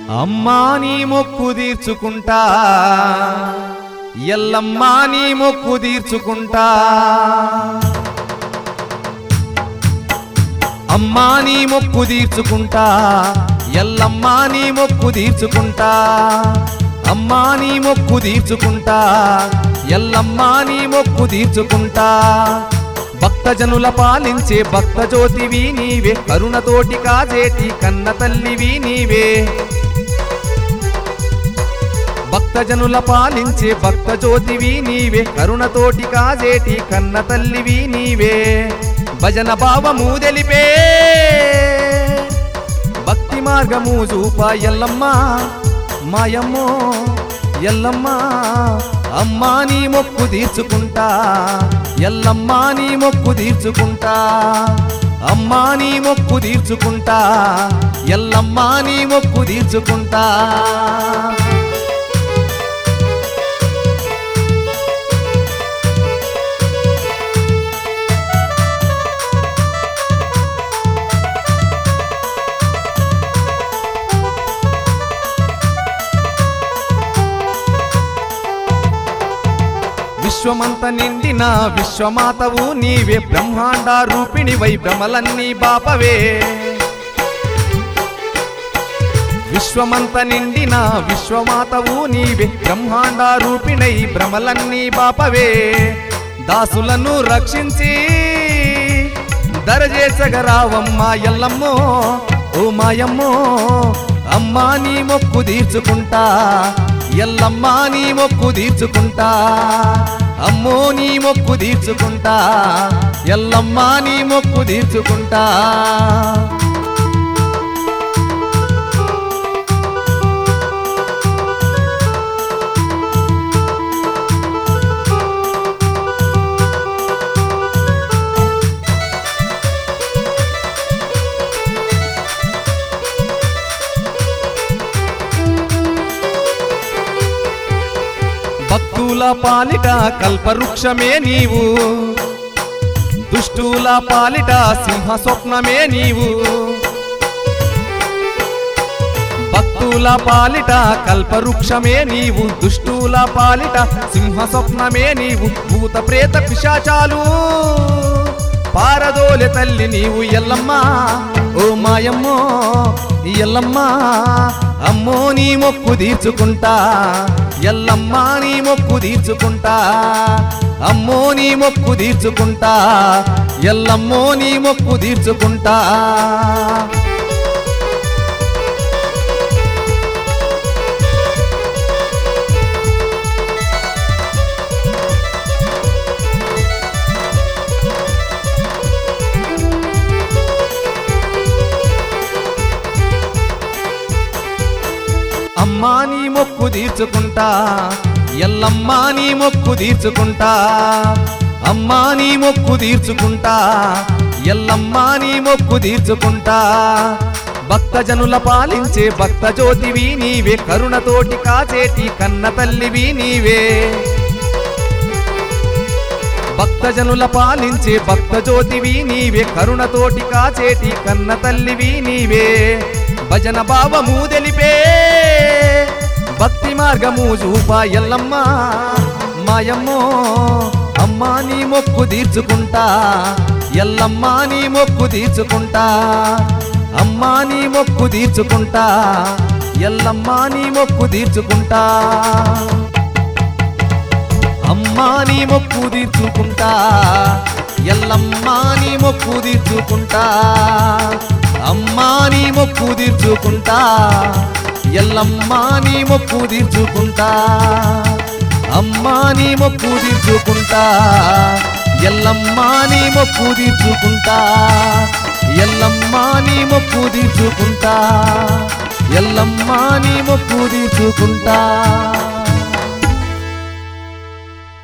అమ్మా నీ మొక్కు తీర్చుకుంటా ఎల్లమ్మా నీ మొక్కు తీర్చుకుంటా అమ్మా నీ మొక్కు తీర్చుకుంటా ఎల్లమ్మా నీ మొక్కు తీర్చుకుంటా అమ్మా నీ మొక్కు తీర్చుకుంటా ఎల్లమ్మా నీ మొక్కు తీర్చుకుంటా భక్తజనుల పాలించే భక్త జ్యోతివి నీవే కరుణతోటి కాజేటి కన్న తల్లివి నీవే భక్తజనుల పాలించే భక్త జ్యోతివి నీవే కరుణతోటి కాజేటి కన్న తల్లివి నీవే భజన భావము తెలిపే భక్తి మార్గము చూప ఎల్లమ్మ మాయమ్మో ఎల్లమ్మ అమ్మా నీ మొక్కు తీర్చుకుంటా ఎల్లమ్మా నీ మొక్కు తీర్చుకుంటా అమ్మా నీ మొక్కు తీర్చుకుంటా ఎల్లమ్మా నీ మొక్కు తీర్చుకుంటా విశ్వమంత నిండిన విశ్వమాతవు నీవే బ్రహ్మాండ రూపిణి వై భ్రమలన్నీ బాపవే విశ్వమంత నిండిన విశ్వమాతవు నీవే బ్రహ్మాండ రూపిణై భ్రమలన్నీ బాపవే దాసులను రక్షించి దరజేసగరావమ్మ ఎల్లమ్మో ఓ మాయమ్మో అమ్మా నీ మొక్కు తీర్చుకుంటా ఎల్లమ్మా నీ మొక్కు తీర్చుకుంటా అమ్మో నీ మొక్కు తీర్చుకుంటా ఎల్లమ్మా నీ మొక్కు తీర్చుకుంటా భక్తుల పాలిట కల్పవృక్షమే నీవు దుష్టుల పాలిట సింహ స్వప్నమే నీవు భక్తుల పాలిట కల్పవృక్షమే నీవు దుష్టుల పాలిట సింహ స్వప్నమే నీవు భూత ప్రేత పిశాచాలు పారదోలె తల్లి నీవు ఎల్లమ్మా ఓ మాయమ్మో ఎల్లమ్మా అమ్మో నీ మొక్కు తీర్చుకుంటా ఎల్లమ్మా నీ మొక్కు తీర్చుకుంటా అమ్మో నీ మొక్కు తీర్చుకుంటా ఎల్లమ్మో నీ మొక్కు తీర్చుకుంటా అమ్మా నీ మొక్కు తీర్చుకుంటా ఎల్లమ్మా నీ మొక్కు తీర్చుకుంటా అమ్మా నీ మొక్కు తీర్చుకుంటా ఎల్లమ్మా నీ మొక్కు తీర్చుకుంటా భక్తజనుల పాలించే భక్త జ్యోతివి నీవే కరుణతోటి కాచేటి కన్న తల్లివి నీవే భక్తజనుల పాలించే భక్త జ్యోతివి నీవే కరుణతోటి కాచేటి కన్న తల్లివి నీవే భజన భావము తెలిపే భక్తి మార్గము చూప ఎల్లమ్మ మాయమ్మో అమ్మా నీ మొక్కు తీర్చుకుంటా ఎల్లమ్మా నీ మొక్కు తీర్చుకుంటా అమ్మా నీ మొక్కు తీర్చుకుంటా ఎల్లమ్మా నీ మొక్కు తీర్చుకుంటా అమ్మా నీ మొక్కు తీర్చుకుంటా ఎల్లమ్మా నీ మొక్కు తీర్చుకుంటా అమ్మా నీ మొక్కు తీర్చుకుంటా ఎల్లమ్మా నీ మొక్కు తీర్చుకుంటా అమ్మా నీ మొక్కు తీర్చుకుంటా ఎల్లమ్మా నీ మొక్కు తీర్చుకుంటా ఎల్లమ్మా నీ మొక్కు తీర్చుకుంటా ఎల్లమ్మా నీ మొక్కు తీర్చుకుంటా